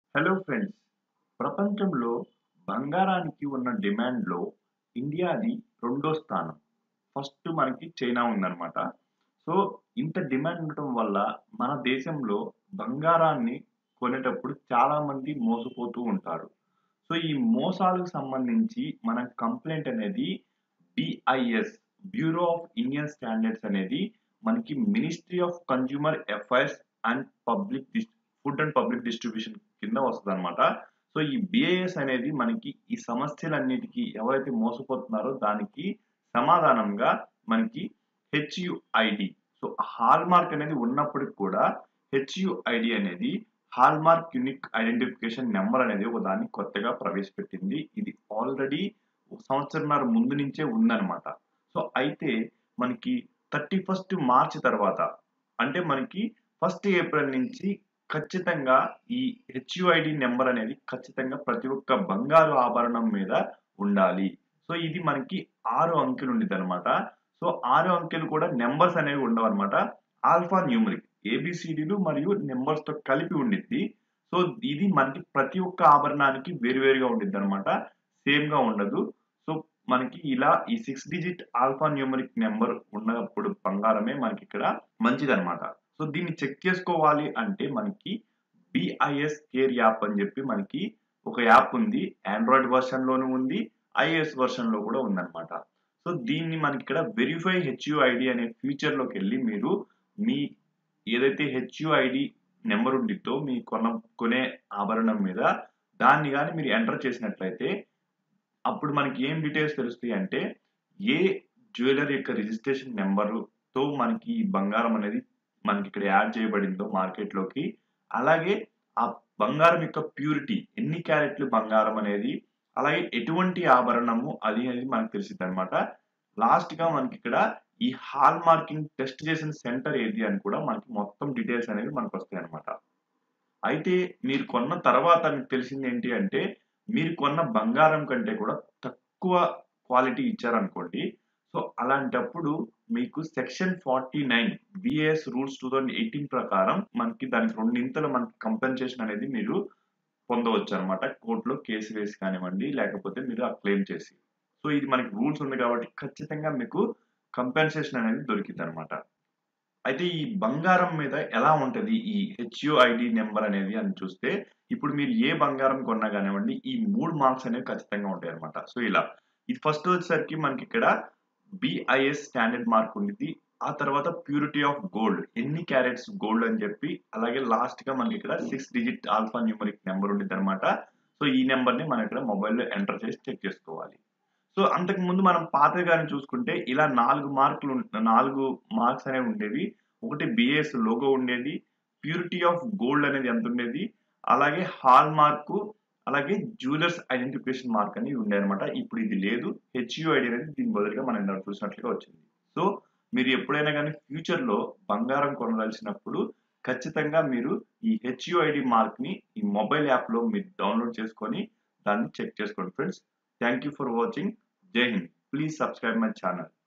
hello friends ప్రపంచంలో బంగారానికి ఉన్న డిమాండ్లో ఇండియాది రెండో స్థానం ఫస్ట్ మనకి చైనా ఉందన్నమాట సో ఇంత డిమాండ్ ఉండటం వల్ల మన దేశంలో బంగారాన్ని కొనేటప్పుడు చాలా మంది మోసపోతూ ఉంటారు సో ఈ మోసాలకు సంబంధించి మన కంప్లైంట్ అనేది BIS bureau of Indian standards అనేది మనకి ministry of consumer affairs and public food and public distribution కింద వస్తుంది అనమాట సో ఈ బిఐఎస్ అనేది మనకి ఈ సమస్యలన్నిటికీ ఎవరైతే మోసపోతున్నారో దానికి సమాధానంగా మనకి హెచ్యుఐడి సో హాల్ మార్క్ అనేది ఉన్నప్పటికి కూడా హెచ్యుఐడి అనేది hallmark unique identification number అనేది ఒక దాన్ని కొత్తగా ప్రవేశపెట్టింది ఇది ఆల్రెడీ సంవత్సరంన్నర ముందు నుంచే ఉందన్నమాట సో అయితే మనకి థర్టీ ఫస్ట్ మార్చ్ తర్వాత అంటే మనకి ఫస్ట్ ఏప్రిల్ నుంచి ఖచ్చితంగా ఈ హెచ్యుఐడి నెంబర్ అనేది ఖచ్చితంగా ప్రతి ఒక్క బంగారు ఆభరణం మీద ఉండాలి సో ఇది మనకి ఆరు అంకెలు ఉండేది అనమాట సో ఆరు అంకెలు కూడా నెంబర్స్ అనేవి ఉండవు అనమాట ఆల్ఫా న్యూమరిక్ ఏబిసిడీలు మరియు నెంబర్స్ తో కలిపి ఉండిద్ది సో ఇది మనకి ప్రతి ఒక్క ఆభరణానికి వేరువేరుగా ఉండిద్ది అనమాట సేమ్ గా ఉండదు సో మనకి ఇలా ఈ six digit alphanumeric number ఉన్నప్పుడు బంగారమే మనకి ఇక్కడ మంచిదన్నమాట సో దీన్ని చెక్ చేసుకోవాలి అంటే మనకి బిఐఎస్ కేర్ యాప్ అని చెప్పి మనకి ఒక యాప్ ఉంది ఆండ్రాయిడ్ వర్షన్ లోను ఉంది ఐఏఎస్ వర్షన్ లో కూడా ఉందన్నమాట సో దీన్ని మనకి ఇక్కడ వెరిఫై హెచ్యుఐడి అనే ఫీచర్ లోకి వెళ్ళి మీరు మీ ఏదైతే హెచ్యుఐడి నెంబర్ ఉండిద్దో మీ కొన కొనే ఆభరణం మీద దాన్ని కానీ మీరు ఎంటర్ చేసినట్లయితే అప్పుడు మనకి ఏం డీటెయిల్స్ తెలుస్తాయి అంటే ఏ జ్యువెలరీ యొక్క రిజిస్ట్రేషన్ నెంబరుతో మనకి ఈ బంగారం అనేది మనకి ఇక్కడ యాడ్ చేయబడిందో మార్కెట్లోకి అలాగే ఆ బంగారం యొక్క ప్యూరిటీ ఎన్ని క్యారెట్లు బంగారం అనేది అలాగే ఎటువంటి ఆభరణము అది అనేది మనకు తెలిసింది అనమాట లాస్ట్ గా మనకి ఇక్కడ ఈ హాల్ మార్కింగ్ టెస్ట్ చేసిన సెంటర్ ఏది అని కూడా మనకి మొత్తం డీటెయిల్స్ అనేవి మనకు వస్తాయి అనమాట అయితే మీరు కొన్న తర్వాత మీకు తెలిసింది ఏంటి అంటే మీరు కొన్న బంగారం కంటే కూడా తక్కువ క్వాలిటీ ఇచ్చారనుకోండి సో అలాంటప్పుడు మీకు section forty nine BIS rules two thousand eighteen ప్రకారం మనకి దానికి రెండింతలు మనకి కంపెన్సేషన్ అనేది మీరు పొందవచ్చు అనమాట కోర్టులో కేసు వేసి కానివ్వండి లేకపోతే మీరు ఆ క్లెయిమ్ చేసి సో ఇది మనకి రూల్స్ ఉంది కాబట్టి ఖచ్చితంగా మీకు కంపెన్సేషన్ అనేది దొరికింది అనమాట అయితే ఈ బంగారం మీద ఎలా ఉంటది ఈ హెచ్యుఐడి నెంబర్ అనేది అని చూస్తే ఇప్పుడు మీరు ఏ బంగారం కొన్నా కానివ్వండి ఈ మూడు మార్క్స్ అనేవి ఖచ్చితంగా ఉంటాయి అనమాట సో ఇలా ఇది ఫస్ట్ వచ్చేసరికి మనకి ఇక్కడ బిఐఎస్ స్టాండర్డ్ మార్క్ ఉంది ఆ తర్వాత ప్యూరిటీ ఆఫ్ గోల్డ్ ఎన్ని క్యారెట్స్ గోల్డ్ అని చెప్పి అలాగే లాస్ట్ గా మనకి ఇక్కడ six digit alphanumeric number ఉండేది అనమాట సో ఈ నెంబర్ ని మనం ఇక్కడ మొబైల్లో ఎంటర్ చేసి చెక్ చేసుకోవాలి సో అంతకు ముందు మనం పాతగానే చూసుకుంటే ఇలా నాలుగు మార్కులు నాలుగు మార్క్స్ అనేవి ఉండేవి ఒకటి బిఎస్ లోగో ఉండేది ప్యూరిటీ ఆఫ్ గోల్డ్ అనేది ఎంత ఉండేది అలాగే హాల్ మార్కు అలాగే జ్యువెలర్స్ ఐడెంటిఫికేషన్ మార్క్ అనేది ఉండే అనమాట ఇప్పుడు ఇది లేదు హెచ్యుఐడి అనేది దీని బదులుగా మనం ఇందాక చూసినట్లుగా వచ్చింది సో మీరు ఎప్పుడైనా కానీ ఫ్యూచర్ లో బంగారం కొనదలిచినప్పుడు ఖచ్చితంగా మీరు ఈ హెచ్యుఐడి మార్క్ ని ఈ మొబైల్ యాప్ లో మీరు డౌన్లోడ్ చేసుకొని దాన్ని చెక్ చేసుకోండి friends thank you for watching జై హింద్ ప్లీజ్ సబ్స్క్రైబ్ మై ఛానల్